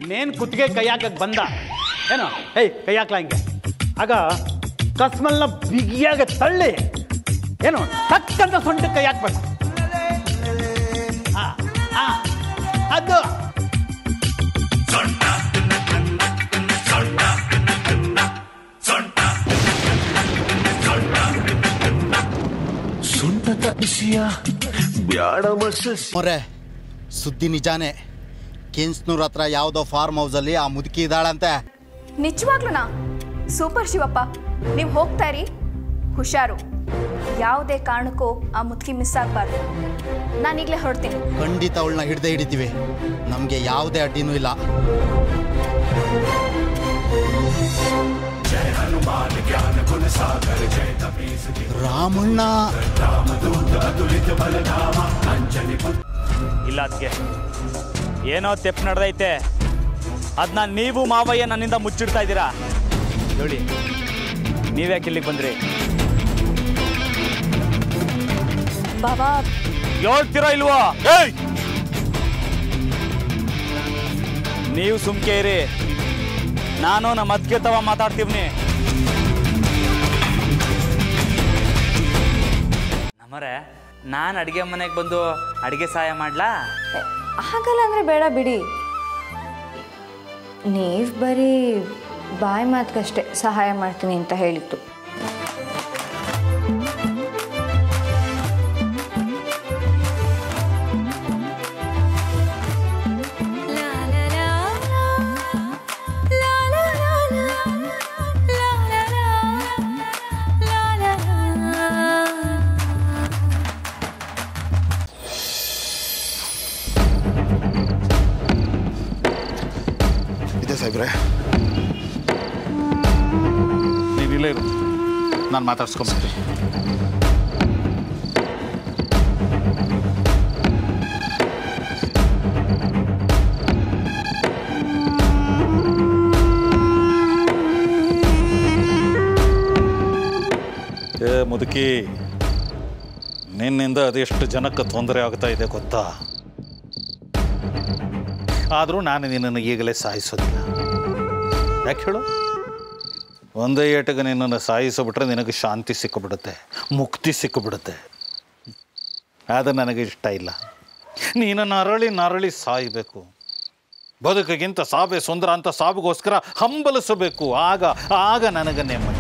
ನೇನ್ ಕುತ್ತಿಗೆ ಕೈ ಹಾಕಕ್ಕೆ ಬಂದ ಏನು ಏಯ್ ಕೈ ಹಾಕ್ಲಾ ಹಿಂಗೆ ಆಗ ಕಸ್ಮಲ್ನ ಬಿಗಿಯಾಗ ತಳ್ಳಿ ಏನು ಟಕ್ಕಂತ ಸೊಂಟ ಕೈ ಹಾಕ್ಬೇಕು ಆ, ಆ, ಅದು ಸುಂಟದ ಬಿಸಿಯ ಬ್ಯಾಡ ಮಸಸಿ ಮೊರೆ ಸುದ್ದಿ ನಿಜಾನೇ ಕೆನ್ಸ್ನೂರ್ ಹತ್ರ ಯಾವುದೋ ಫಾರ್ಮ್ ಹೌಸಲ್ಲಿ ಆ ಮುದುಕಿ ಇದ್ದಾಳಂತೆ ನಿಜವಾಗ್ಲೂನಾ ಸೂಪರ್ ಶಿವಪ್ಪ ನೀವು ಹೋಗ್ತಾ ಇರಿ ಹುಷಾರು ಯಾವುದೇ ಕಾರಣಕ್ಕೂ ಆ ಮುದುಕಿ ಮಿಸ್ ಆಗಬಾರ್ದು ನಾನೀಗಲೇ ಹೊರಡ್ತೀನಿ ಖಂಡಿತ ಅವಳನ್ನ ಹಿಡ್ದೇ ಹಿಡಿತೀವಿ ನಮಗೆ ಯಾವುದೇ ಅಡ್ಡಿನೂ ಇಲ್ಲ ರಾಮಣ್ಣ ಇಲ್ಲ ಅದಕ್ಕೆ ಏನೋ ತೆಪ್ಪು ನಡೆದೈತೆ ಅದನ್ನ ನೀವು ಮಾವಯ್ಯ ನನ್ನಿಂದ ಮುಚ್ಚಿಡ್ತಾ ಇದ್ದೀರಾ ಹೇಳಿ ನೀವ್ಯಾಕೆ ಇಲ್ಲಿಗೆ ಬಂದ್ರಿ ಬಾಬಾ ಹೇಳ್ತೀರಾ ಇಲ್ವೋ ಏಯ್! ನೀವು ಸುಮ್ಕೆ ಇರಿ ನಾನು ನಮ್ಮ ಅದ್ಕೆ ತವ ಮಾತಾಡ್ತೀವ್ನಿ ನಮ್ಮರೆ ನಾನು ಅಡುಗೆ ಮನೆಗೆ ಬಂದು ಅಡುಗೆ ಸಹಾಯ ಮಾಡ್ಲಾ ಹಾಗಲ್ಲ ಅಂದರೆ ಬೇಡ ಬಿಡಿ ನೀವು ಬರೀ ಬಾಯಿ ಮಾತಕ್ಕಷ್ಟೇ ಸಹಾಯ ಮಾಡ್ತೀನಿ ಅಂತ ಹೇಳಿತ್ತು ಇದೆ ಸಾಹೇಬ್ರೆ ನೀವು ಇಲ್ಲೇ ಇರು ನಾನು ಮಾತಾಡ್ಸ್ಕೊಂಬರ್ತೀನಿ ಏ ಮುದುಕಿ ನಿನ್ನಿಂದ ಅದೆಷ್ಟು ಜನಕ್ಕೆ ತೊಂದರೆ ಆಗ್ತಾ ಇದೆ ಗೊತ್ತಾ ಆದರೂ ನಾನು ನಿನ್ನನ್ನು ಈಗಲೇ ಸಾಯಿಸೋದಿಲ್ಲ ಯಾಕೆ ಹೇಳು ಒಂದೇ ಏಟಿಗೆ ನಿನ್ನನ್ನು ಸಾಯಿಸಿಬಿಟ್ರೆ ನಿನಗೆ ಶಾಂತಿ ಸಿಕ್ಕಿಬಿಡುತ್ತೆ ಮುಕ್ತಿ ಸಿಕ್ಕಿಬಿಡುತ್ತೆ ಅದು ನನಗೆ ಇಷ್ಟ ಇಲ್ಲ ನೀನು ನರಳಿ ನರಳಿ ಸಾಯಬೇಕು ಬದುಕಿಗಿಂತ ಸಾವೇ ಸುಂದರ ಅಂತ ಸಾವಿಗೋಸ್ಕರ ಹಂಬಲಿಸಬೇಕು ಆಗ ಆಗ ನನಗೆ ನೆಮ್ಮದಿ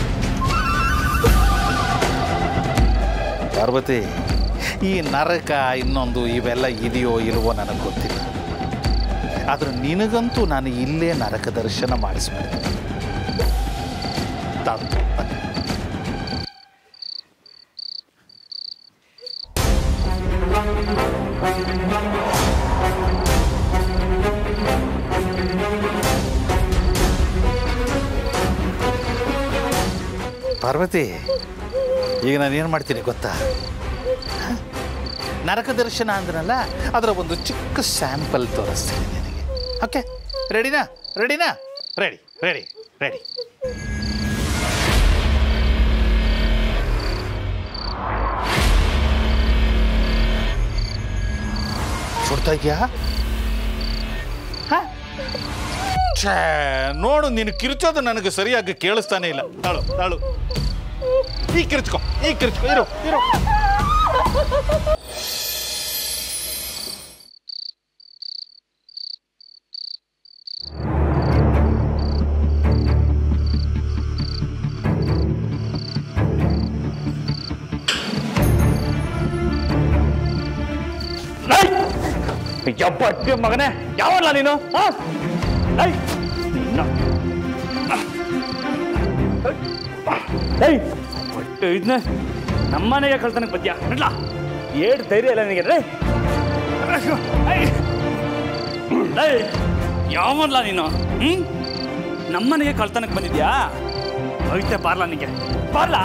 ಪಾರ್ವತಿ ಈ ನರಕ ಇನ್ನೊಂದು ಇವೆಲ್ಲ ಇದೆಯೋ ಇಲ್ವೋ ನನಗೆ ಗೊತ್ತಿಲ್ಲ ಆದ್ರೆ ನಿನಗಂತೂ ನಾನು ಇಲ್ಲೇ ನರಕ ದರ್ಶನ ಮಾಡಿಸ್ಬಿಡ್ತೀನಿ ತಾಳು, ಬನ್ನಿ. ಪಾರ್ವತಿ ಈಗ ನಾನು ಏನು ಮಾಡ್ತೀನಿ ಗೊತ್ತಾ ಹ? ನರಕ ದರ್ಶನ ಅಂದ್ರಲ್ಲ ಅದರ ಒಂದು ಚಿಕ್ಕ ಸ್ಯಾಂಪಲ್ ತೋರಿಸ್ತೀನಿ ನಿನಗೆ ಓಕೆ ರೆಡಿನಾ ರೆಡಿನಾ ರೆಡಿ ರೆಡಿ ರೆಡಿ ಸುಡ್ತಾ ಇದೆಯಾ ಛೇ ನೋಡು ನೀನು ಕಿರ್ಚೋದು ನನಗೆ ಸರಿಯಾಗಿ ಕೇಳಿಸ್ತಾನೆ ಇಲ್ಲ ತಾಳು ತಾಳು ಈ ಕಿರ್ಚ್ಕೊ ಈ ಕಿರ್ಚ್ಕೊ ಇರು ಇರು ಯಬ್ಬಟ್ಟೆ ಮಗನೇ ಯಾವಲ್ಲ ನೀನು ಆ? ಏಯ್! ನಿನ್ನ. ಏಯ್! ಹೊಟ್ಟೆ ಇದ್ನ ನಮ್ಮನೆಗೆ ಕಳ್ತನಕ್ಕೆ ಬದ್ಯಾ ನಡ್ಲಾ ಏಟ್ ಧೈರ್ಯ ಇಲ್ಲ ನಿನಗೆ ರೇ ಯಾವಲ್ಲ ನೀನು ಹ್ಮ್ ನಮ್ಮನೆಗೆ ಕಳ್ತನಕ್ಕೆ ಬಂದಿದ್ಯಾ ಐತೆ ಬಾರ್ಲಾ ನಿನಗೆ ಬಾರ್ಲಾ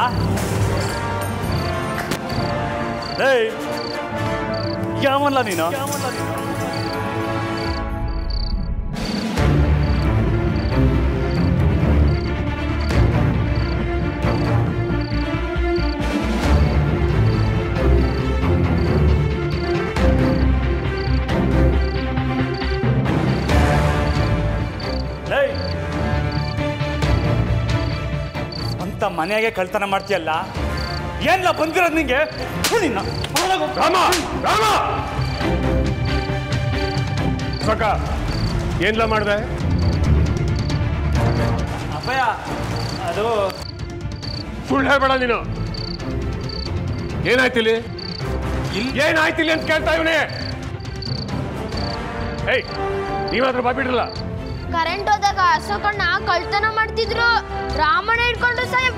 ಏಯ್ ಯಾವಲ್ಲ ನೀನು ಸ್ವಂತ ಮನೆಯಾಗೆ ಕಳ್ತನ ಮಾಡ್ತೀಯಲ್ಲ ಏನ್ಲ ಬಂದಿರೋದು ನಿಂಗೆ ಥು ನಿನ್ನ ಒಳಗು. ರಾಮ ರಾಮ ಸಕ ಏನ್ಲ ಮಾಡ್ದೆ ಅಪ್ಪಯ್ಯ ಅದು ಸುಳ್ಳು ಹೇಳ್ಬೇಡ ನೀನು ಏನಾಯ್ತು ಇಲ್ಲಿ ಏನಾಯ್ತು ಇಲ್ಲಿ ಅಂತ ಕೇಳ್ತಾ ಇವನೇ ಏಯ್ ನೀವಾದ್ರೂ ಬಾಬಿಡ್ರಲ್ಲ ಕರೆಂಟ್ ಹೋದಾಗ ಹಸುಕಣ್ಣ ಕಳ್ತನ ಮಾಡ್ತಿದ್ರು ರಾಮಣ್ಣ ಹಿಡ್ಕೊಂಡು ಸಾಹೇಬ್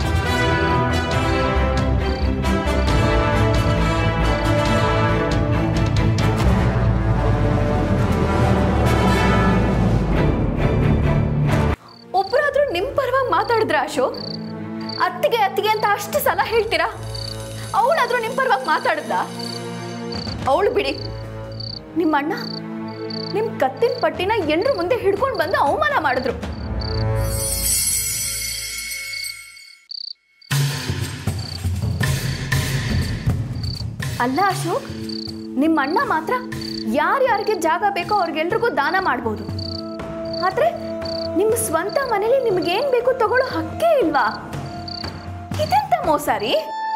ಒಬ್ಬರಾದ್ರೂ ನಿಮ್ಮ ಪರವಾಗಿ ಮಾತಾಡಿದ್ರ ಅಶೋಕ್ ಅತ್ತಿಗೆ ಅತ್ತಿಗೆ ಅಂತ ಅಷ್ಟು ಸಲ ಹೇಳ್ತೀರಾ ಅವಳಾದ್ರೂ ನಿಮ್ಮ ಪರವಾಗಿ ಮಾತಾಡಿದ್ದ ಅವಳು ಬಿಡಿ ನಿಮ್ಮ ಅಣ್ಣ ನಿಮ್ಮ ಕತ್ತಿನ ಪಟ್ಟಿನ ಎಲ್ರ ಮುಂದೆ ಹಿಡ್ಕೊಂಡು ಬಂದು ಅವಮಾನ ಮಾಡಿದ್ರು ಅಲ್ಲ ಅಶೋಕ್ ನಿಮ್ಮ ಅಣ್ಣ ಮಾತ್ರ ಯಾರ್ಯಾರಿಗೆ ಜಾಗ ಬೇಕೋ ಅವ್ರಿಗೆಲ್ರಿಗೂ ದಾನ ಮಾಡ್ಬೋದು ಆದ್ರೆ ನಿಮ್ಮ ಸ್ವಂತ ಮನೇಲಿ ನಿಮ್ಗೇನ್ ಬೇಕು ತಗೊಳ್ಳೋ ಹಕ್ಕೇ ಇಲ್ವಾ ಇದೆಂತ ಮೋಸ ರೀ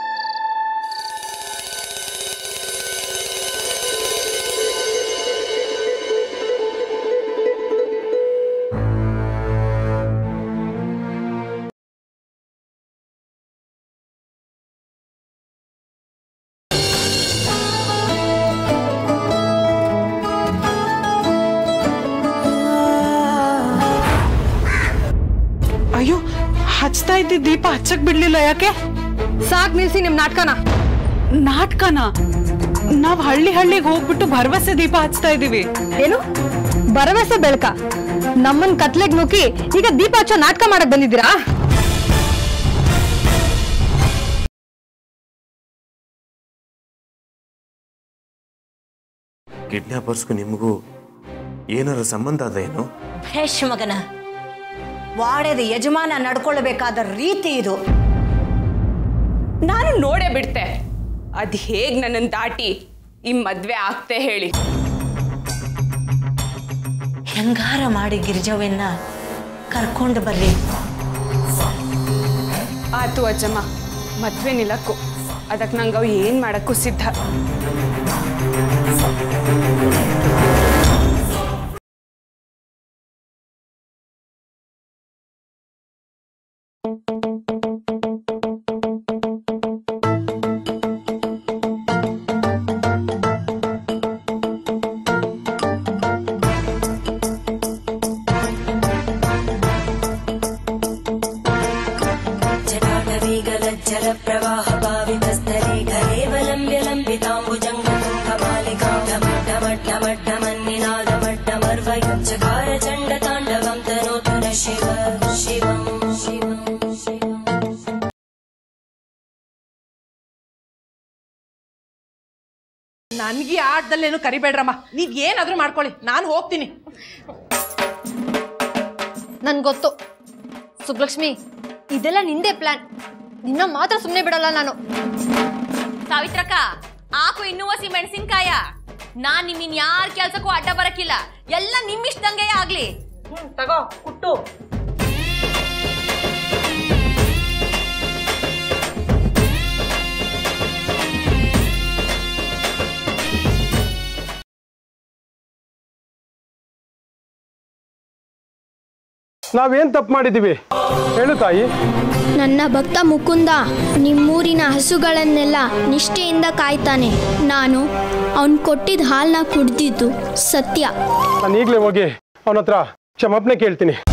ಅಯ್ಯೋ ಹಚ್ತಾ ಇದ್ದಿ ದೀಪ ಹಚ್ಚಕ್ ಬಿಡ್ಲಿಲ್ಲ ಯಾಕೆ ಸಾಕ್ ನಿಲ್ಸಿ ನಿಮ್ ನಾಟಕನ ನಾಟಕನ ನಾವ್ ಹಳ್ಳಿ ಹಳ್ಳಿಗೆ ಹೋಗ್ಬಿಟ್ಟು ಭರವಸೆ ದೀಪ ಹಚ್ತಾ ಇದೀವಿ ಏನು ಭರವಸೆ ಬೆಳಕ ನಮ್ಮನ್ ಕತ್ಲೆಗ್ ನುಗ್ಗಿ ಈಗ ದೀಪ ಹಚ್ಚೋ ನಾಟಕ ಮಾಡಕ್ ಬಂದಿದ್ದೀರಾ ಕಿಡ್ನಾಪರ್ಸ್ಗೂ ನಿಮಗೂ ಏನಾರ ಸಂಬಂಧ ಅದ ಏನು ಭೇಷ್ ಮಗನ ವಾಡೆದ ಯಜಮಾನ ನಡ್ಕೊಳ್ಬೇಕಾದ ರೀತಿ ಇದು ನಾನು ನೋಡೇ ಬಿಡ್ತೆ ಅದ್ ಹೇಗ್ ನನ್ನನ್ ದಾಟಿ ಈ ಮದ್ವೆ ಆಗ್ತೆ ಹೇಳಿ ಹೆಂಗಾರ ಮಾಡಿ ಗಿರಿಜವ್ವನ್ನ ಕರ್ಕೊಂಡು ಬರ್ರಿ ಆತು ಅಜ್ಜಮ್ಮ ಮದ್ವೆ ನಿಲ್ಲಕ್ಕು ಅದಕ್ಕೆ ನಂಗೆ ಅವು ಏನ್ ಮಾಡಕ್ಕೂ ಸಿದ್ಧ ಜಲ ಪ್ರವಾಹ ಪಾವಿತಸ್ಥಲೆ ಘರೇವಲಂಬ್ಯ ಲಂಬಿತಾಂಬುಜಂಗಮಾಲಿಕಾ ಡಮಡ್ಡಮಡ್ಡಮಡ್ಡಮನ್ನಿನಾದ ಮಡ್ಡಮರ್ವಯುಜ್ಜಕಾರ ಚಂಡ ತಾಂಡವಂ ತನೋತುರ ಶಿವ ಶಿವಂ ಶಿವಂ ಶಿವಂ ನನ್ಗೆ ಆಟದಲ್ಲೇನು ಕರಿಬೇಡ್ರಮ್ಮ ನೀವ್ ಏನಾದ್ರೂ ಮಾಡ್ಕೊಳ್ಳಿ ನಾನು ಹೋಗ್ತೀನಿ ನನ್ ಗೊತ್ತು ಸುಬ್ಲಕ್ಷ್ಮಿ ಇದೆಲ್ಲ ನಿಂದೆ ಪ್ಲಾನ್ ನಿನ್ನ ಮಾತ್ರ ಸುಮ್ಮನೆ ಬಿಡಲ್ಲ ನಾನು ಸಾವಿತ್ರಕ್ಕ ಆಕು ಇನ್ನೂ ಹಸಿ ಮೆಣಸಿನ್ಕಾಯ ನಾನ್ ನಿಮ್ಮಿನ್ ಯಾರ ಕೆಲ್ಸಕ್ಕೂ ಅಡ್ಡ ಬರಕ್ಕಿಲ್ಲ ಎಲ್ಲ ನಿಮ್ಮಿಷ್ಟಂಗೆ ಆಗ್ಲಿ ತಗೋ ಕುಟ್ಟು ನಾವೇನ್ ತಪ್ಪು ಮಾಡಿದೀವಿ ಹೇಳು ತಾಯಿ ನನ್ನ ಭಕ್ತ ಮುಕುಂದ ನಿಮ್ಮೂರಿನ ಹಸುಗಳನ್ನೆಲ್ಲ ನಿಷ್ಠೆಯಿಂದ ಕಾಯ್ತಾನೆ ನಾನು ಅವನ್ ಕೊಟ್ಟಿದ್ದ ಹಾಲನ್ನ ಕುಡ್ದಿದ್ದು ಸತ್ಯ ನಾನು ಈಗಲೇ ಹೋಗಿ ಅವನ ಹತ್ರ ಕ್ಷಮಾಪಣೆ ಕೇಳ್ತೀನಿ